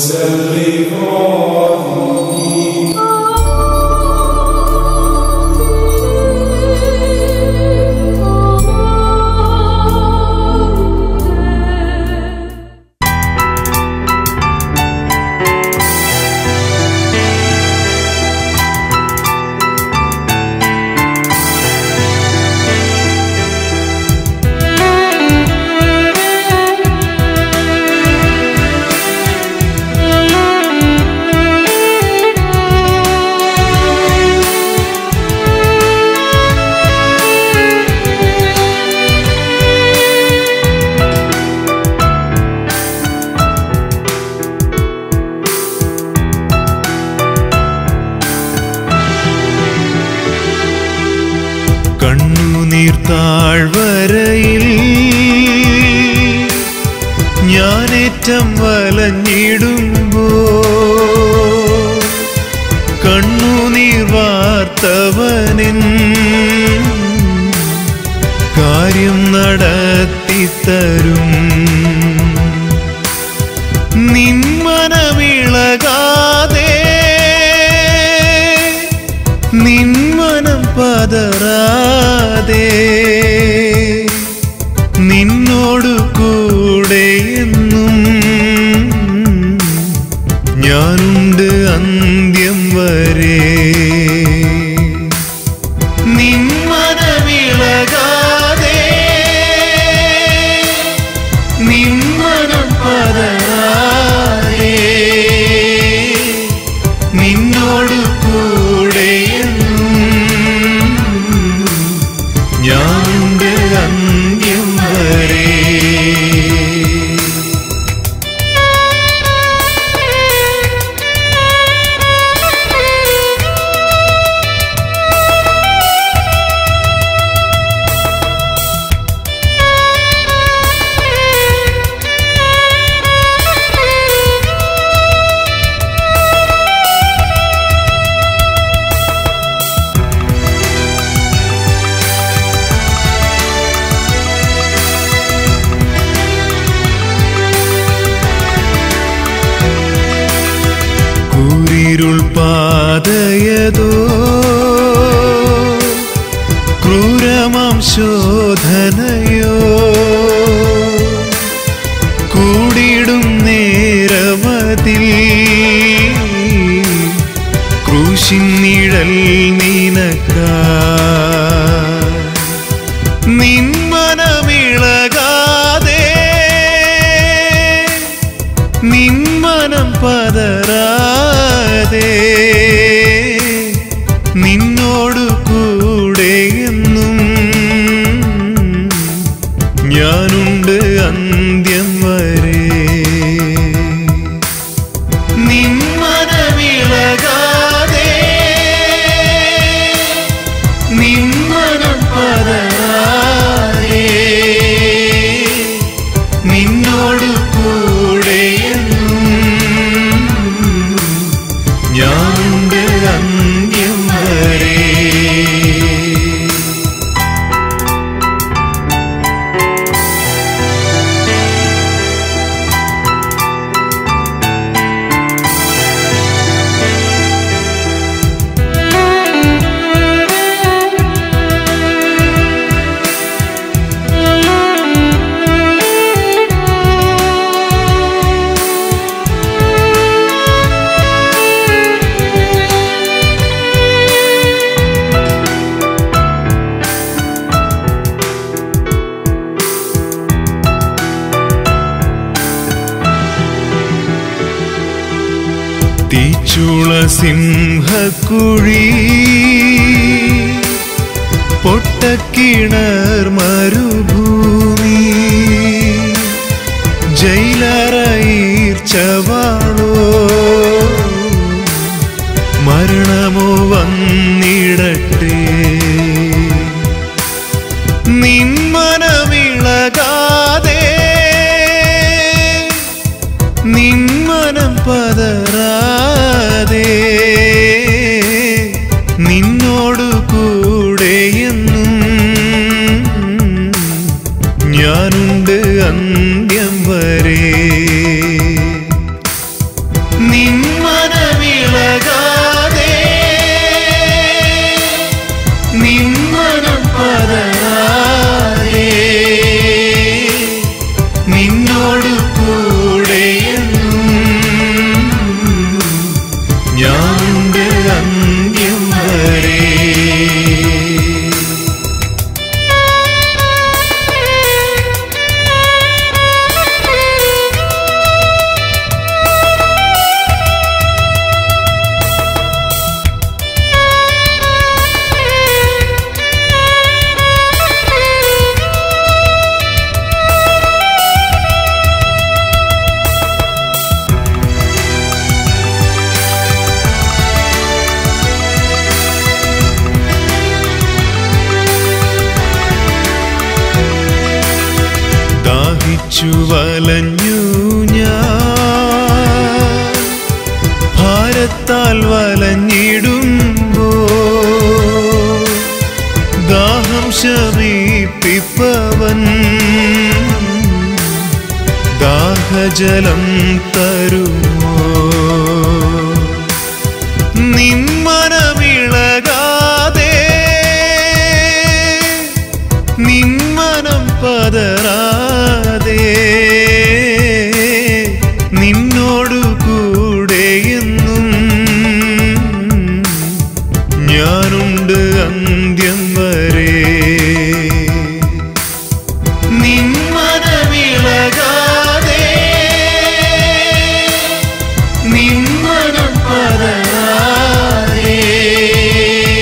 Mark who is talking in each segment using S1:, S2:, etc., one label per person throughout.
S1: കണ്ണുനീർ താഴ്വരയിൽ ഞാനേറ്റം വലഞ്ഞിടുമ്പോ കണ്ണുനീർ വാർത്തവനിൻ കാര്യം നടത്തിത്തരും നിന്മനമിളകാതെ നിന്മനം പതറാതെ നിന്നോടു കൂടെ എന്നും ഞാനുണ്ട് അന്ത്യം വരെ നിന്മനമിളകാതെ നിന്മനം പതറാതെ നിന്നോടു കൂടെ എന്നും ഞാനുണ്ട് അന്ത്യം വരെ കൂരിരുൾ പാതയതോ ക്രൂരമാം ശോധനയോ കൂടിടും നേരമതിൽ ക്രൂശിൻ നിഴൽ നീനക്ക നിന്മനമിളകാതെ നിന്മനം പതറാതെ നിന്നോടു കൂടെ എന്നും ഞാനുണ്ട് അന്ത്യം വരെ നിന്മനമിളകാതെ നിന്മനം പതറാതെ നിന്നോടു കൂടെ എന്നും ഞാനുണ്ട് അന്ത്യം വരെ തീച്ചുള സിംഹക്കുഴി പൊട്ടക്കിണർ മരുഭൂമി ജയിലറയിർച്ചവാളോ മരണമോ വന്നിടട്ടെ നിന്മനമിളകാതെ നിന്മനം പതറാതെ നിന്നോടു കൂടെ എന്നും ഞാനുണ്ട് അന്ത്യം വരെ വലഞ്ഞു ഞാൻ ഭാരത്താൽ വലഞ്ഞിടുമ്പോ ദാഹം ശമിപ്പിപ്പവൻ ദാഹജലം തരുമോ നിന്മനമിളകാതെ നിന്മനം പതറാതെ നിന്നോടു കൂടെയെന്നും ഞാനുണ്ട് അന്ത്യം വരെ നിന്മനമിളകാതെ നിന്മനം പതറാതെ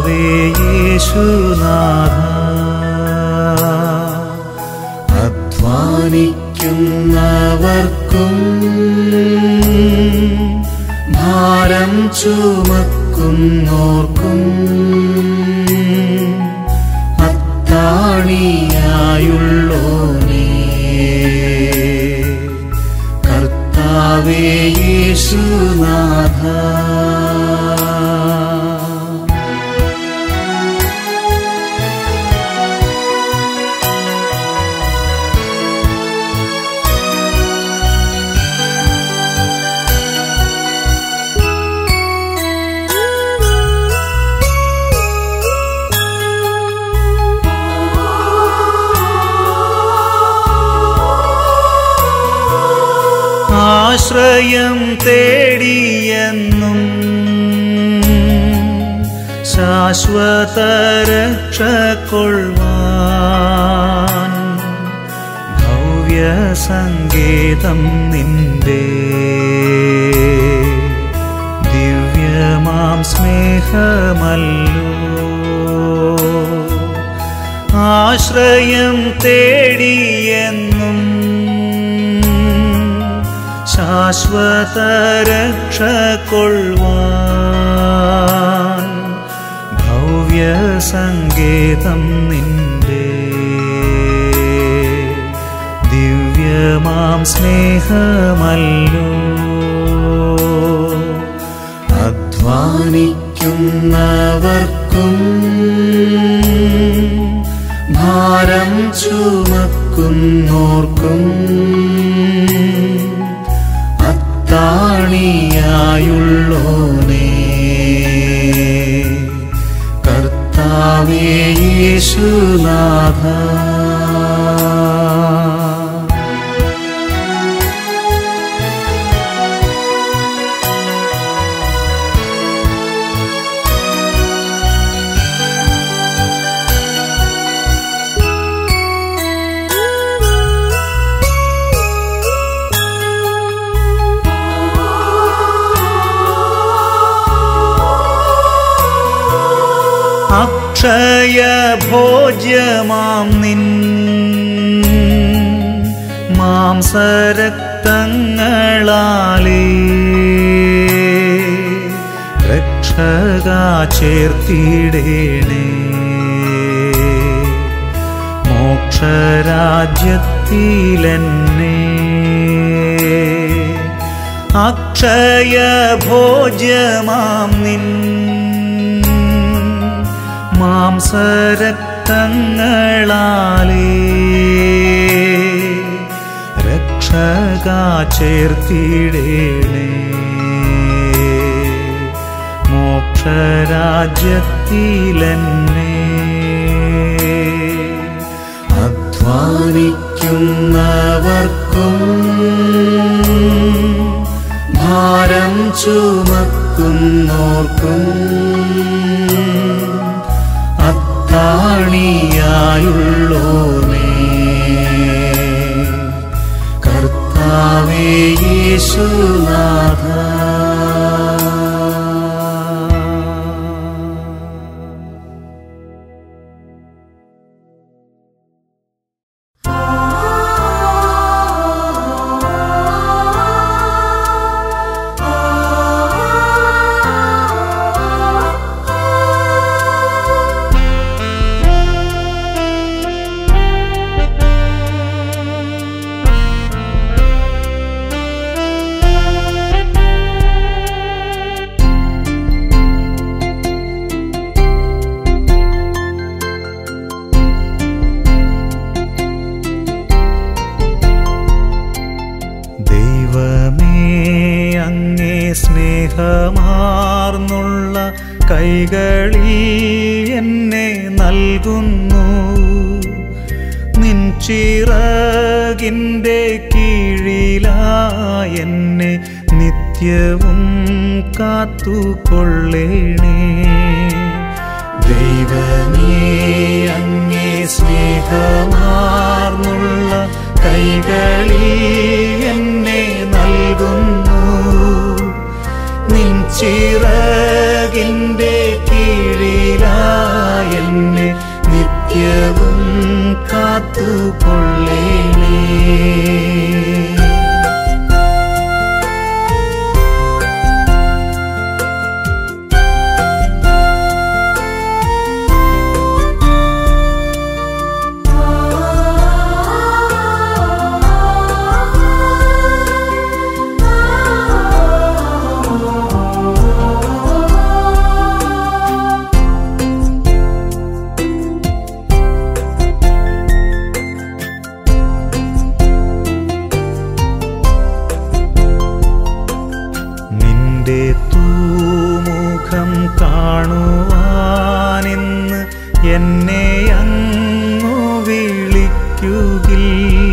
S2: കർത്താവേ യേശുനാഥ അധ്വാനിക്കുന്നവർക്കും ഭാരം ചുമക്കുന്നോർക്കും അത്താണിയായുള്ളോനേ കർത്താവേ യേശുനാഥ ആശ്രയം തേടിയെന്നും ശാശ്വത രക്ഷ കൊള്ളുവാൻ ഭവ്യ സംഗീതം നിന്റെ ദിവ്യമാം സ്നേഹമല്ലോ ആശ്രയം തേടിയെന്നും ശാശ്വത രക്ഷ കൊള്ളുവാൻ ഭവ്യ സംഗീതം നിന്റെ ദിവ്യമാം സ്നേഹമല്ലോ അധ്വാനിക്കുന്നവർക്കും ഭാരം ചുമക്കുന്നോർക്കും അത്താണിയായുള്ളോനേ കർത്താവേ യേശുനാഥ അക്ഷയ ഭോജ്യമാം നിൻ മാംസരക്തങ്ങളാലേ രക്ഷക ചേർത്തിടേണേ മോക്ഷരാജ്യത്തിലെന്നെ അക്ഷയ ഭോജ്യമാം നിൻ മാംസരക്തങ്ങളാലേ രക്ഷക ചേർത്തിടേണേ മോക്ഷരാജ്യത്തിലെന്നെ അധ്വാനിക്കുന്നവർക്കും ഭാരം ചുമക്കുന്നോർക്കും അത്താണിയായുള്ളോനേ കർത്താവേ യേശുനാഥ ദൈവമേ അങ്ങേ സ്നേഹമാർന്നുള്ള കൈകളിൽ എന്നെ നൽകുന്നു നിൻ ചിറകിൻ്റെ കീഴിലായി എന്നെ നിത്യവും കാത്തുകൊള്ളേണേ ദൈവമേ അങ്ങേ സ്നേഹമാർന്നുള്ള കൈകളിൽ എന്നെ നൽകുന്നു നിൻ ചിറകിൻ്റെ കീഴിലായി തിരുമുഖം കാണുവാനിന്ന് എന്നെ അങ്ങു വിളിക്കുകിൽ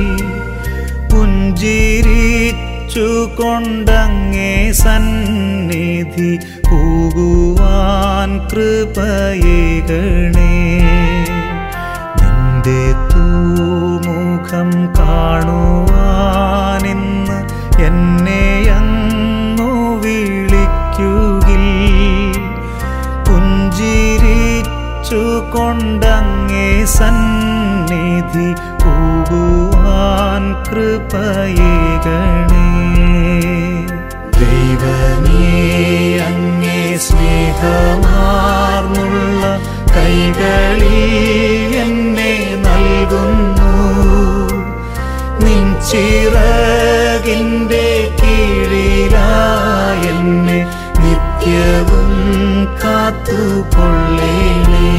S2: പുഞ്ചിരിച്ചു കൊണ്ടങ്ങേ സന്നിധി പോകുവാൻ കൃപയേകണേ നിന്റെ തൂമുഖം കാണുവാനിന്ന് എന്നെ അങ്ങു വിളിക്കുകിൽ പുഞ്ചിരിച്ചു കൊണ്ടങ്ങേ സന്നിധി പോകുവാൻ കൃപയേകണേ ദൈവമേ അങ്ങേ സ്നേഹമാർന്നുള്ള കൈകളിൽ എന്നെ നൽകുന്നു നിൻ ചിറകിൻ്റെ കീഴിലായെന്നെ നിത്യവും കാത്തുകൊള്ളേണേ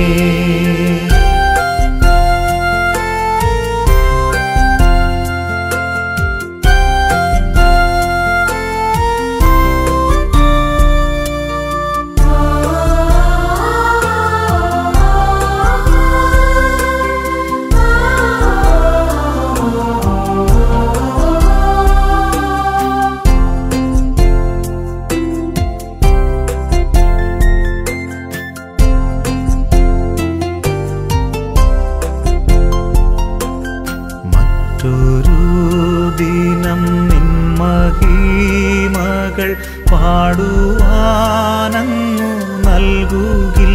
S2: മറ്റൊരു ദിനം നിന്മഹീമകൾ പാടുവാനങ്ങു നൽകുകിൽ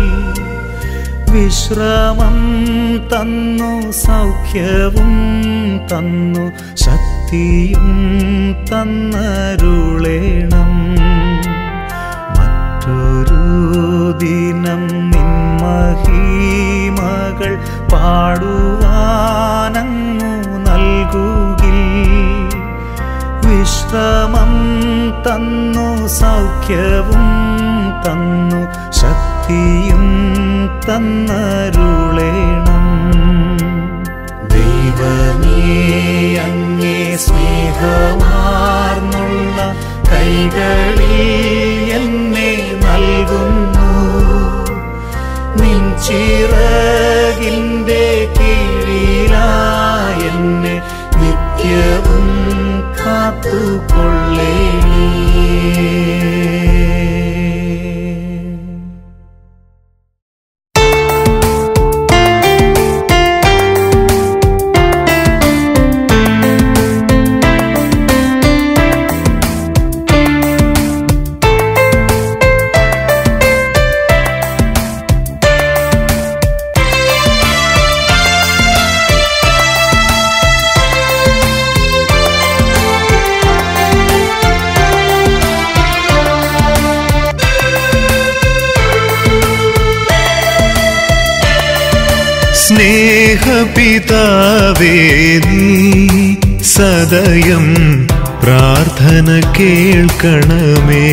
S2: വിശ്രമം തന്നു സൗഖ്യവും തന്നു ശക്തിയും തന്നരുളേണം മറ്റൊരു ദിനം നിന്മഹീമകൾ പാടുവാനങ്ങു നൽകുകിൽ വിശ്രമം തന്നു സൗഖ്യവും തന്നു ശക്തിയും തന്നരുളേണം ദൈവമേ അങ്ങേ സ്നേഹമാർന്നുള്ള കൈകളിൽ എന്നെ നൽകുന്നു നിൻ ചിറകിൻ്റെ കീഴിലായെന്നെ നിത്യവും കാത്തുകൊള്ളേ
S1: സ്നേഹപിതാവേ നീ സദയം പ്രാർത്ഥന കേൾക്കണമേ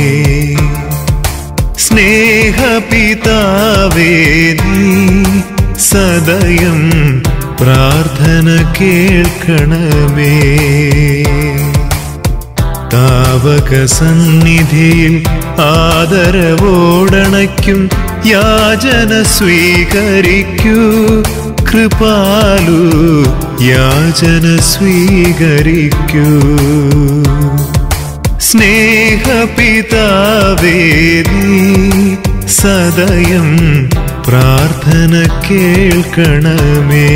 S1: സ്നേഹപിതാവേ നീ സദയം പ്രാർത്ഥന കേൾക്കണമേ താവക സന്നിധിയിൽ ആദരവോടണയ്ക്കും യാചന സ്വീകരിക്കൂ കൃപാലു യാചന സ്വീകരിക്കൂ സ്നേഹപിതാവേ നീ സദയം പ്രാർത്ഥന കേൾക്കണമേ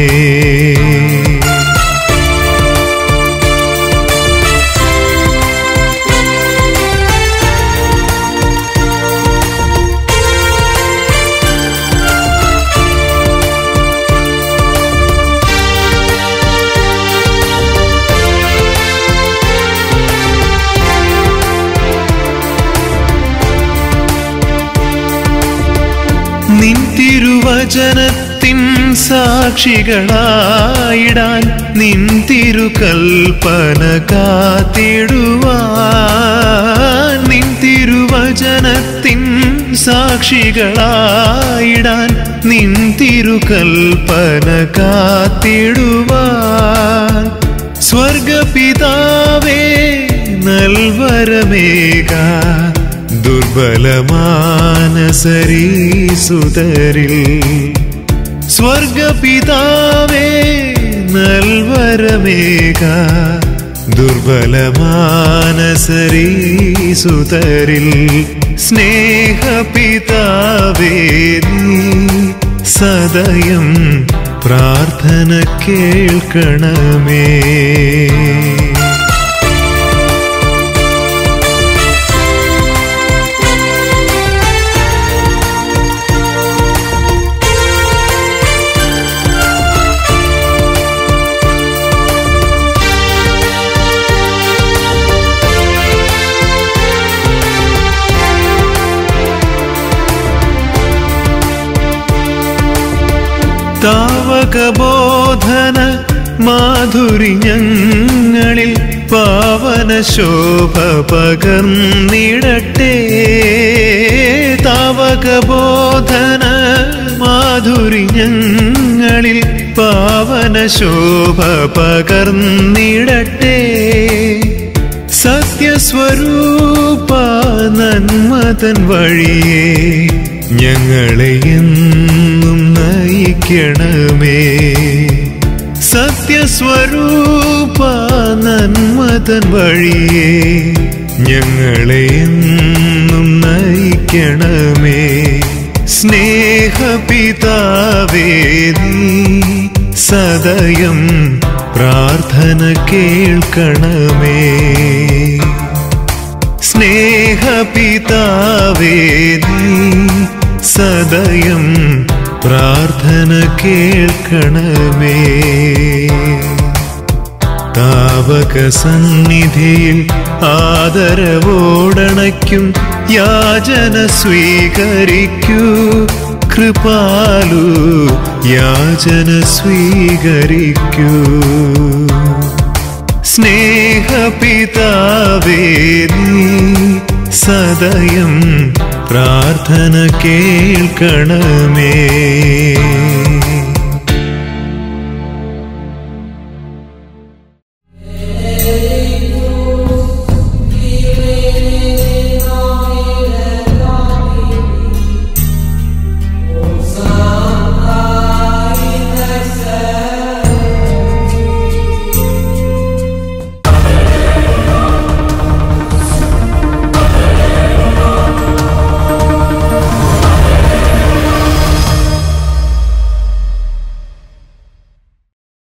S1: നിൻ തിരുവചനത്തിൻ സാക്ഷികളായിടാൻ നിൻ തിരുകൽപ്പന കാത്തിടുവാൻ നിൻ തിരുവചനത്തിൻ സാക്ഷികളായിടാൻ നിൻ തിരുകൽപ്പന കാത്തിടുവാൻ സ്വർഗപിതാവേ നൽവരമേക ദുർബലരായ ദുർബലമാനസരീസുതരിൽ സ്വർഗപിതാവേ നൽവരമേക ദുർബലമാനസരീസുതരിൽ സ്നേഹപിതാവേ നീ സദയം പ്രാർത്ഥന കേൾക്കണമേ താവകബോധന മാധുരി ഞങ്ങളിൽ പാവന ശോഭ പകർന്നിടട്ടെ താവകബോധന മാധുരി ഞങ്ങളിൽ പാവന ശോഭ പകർന്നിടട്ടെ സത്യസ്വരൂപ നന്മതൻ വഴിയേ ഞങ്ങളെ എന്നും നയിക്കണമേ സത്യസ്വരൂപ നന്മതൻ വഴിയേ ഞങ്ങളെ എന്നും നയിക്കണമേ സ്നേഹപിതാവേ നീ സദയം പ്രാർത്ഥന കേൾക്കണമേ സ്നേഹപിതാവേ നീ സദയം പ്രാർത്ഥന കേൾക്കണമേ താവക സന്നിധിയിൽ ആദരവോടണയ്ക്കും യാചന സ്വീകരിക്കൂ കൃപാലു യാചന സ്വീകരിക്കൂ സ്നേഹപിതാവേ നീ സദയം പ്രാർത്ഥന കേൾക്കണമേ